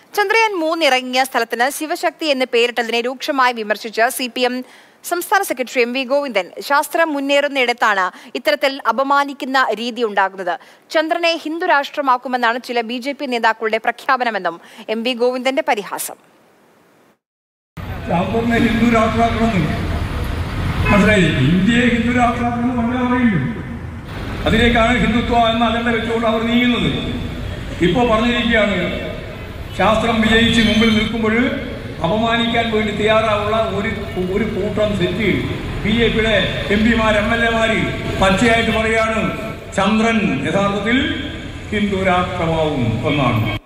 ചന്ദ്രയാൻ മൂന്ന് ഇറങ്ങിയ സ്ഥലത്തിന് ശിവശക്തി എന്ന് പേരിട്ടതിനെ രൂക്ഷമായി വിമർശിച്ച് സി പി എം സംസ്ഥാന സെക്രട്ടറി എം വി ഗോവിന്ദൻ ശാസ്ത്രം മുന്നേറുന്നിടത്താണ് ഇത്തരത്തിൽ അപമാനിക്കുന്ന രീതി ഉണ്ടാകുന്നത് ചന്ദ്രനെ ഹിന്ദു രാഷ്ട്രമാക്കുമെന്നാണ് ചില ബി ജെ പി നേതാക്കളുടെ പ്രഖ്യാപനമെന്നും എം വി ഗോവിന്ദന്റെ പരിഹാസം ചാമ്പറിനെ ഹിന്ദു രാഷ്ട്രാക്കണമെന്ന് മനസ്സിലായി ഇന്ത്യയെ ഹിന്ദു രാഷ്ട്രാക്കണം പണ്ടേ പറയുന്നു അതിലേക്കാണ് ഹിന്ദുത്വ എന്ന അജണ്ട വെച്ചുകൊണ്ട് അവർ നീങ്ങുന്നത് ഇപ്പോൾ പറഞ്ഞിരിക്കുകയാണ് ശാസ്ത്രം വിജയിച്ച് മുമ്പിൽ നിൽക്കുമ്പോൾ അപമാനിക്കാൻ വേണ്ടി തയ്യാറാവുള്ള ഒരു ഒരു കൂട്ടം സെറ്റ് ബി ജെ പിയുടെ എം പിമാർ എം എൽ എമാർ പച്ചയായിട്ട് പറയാണ് ചന്ദ്രൻ യഥാർത്ഥത്തിൽ ഹിന്ദു രാഷ്ട്രമാവും എന്നാണ്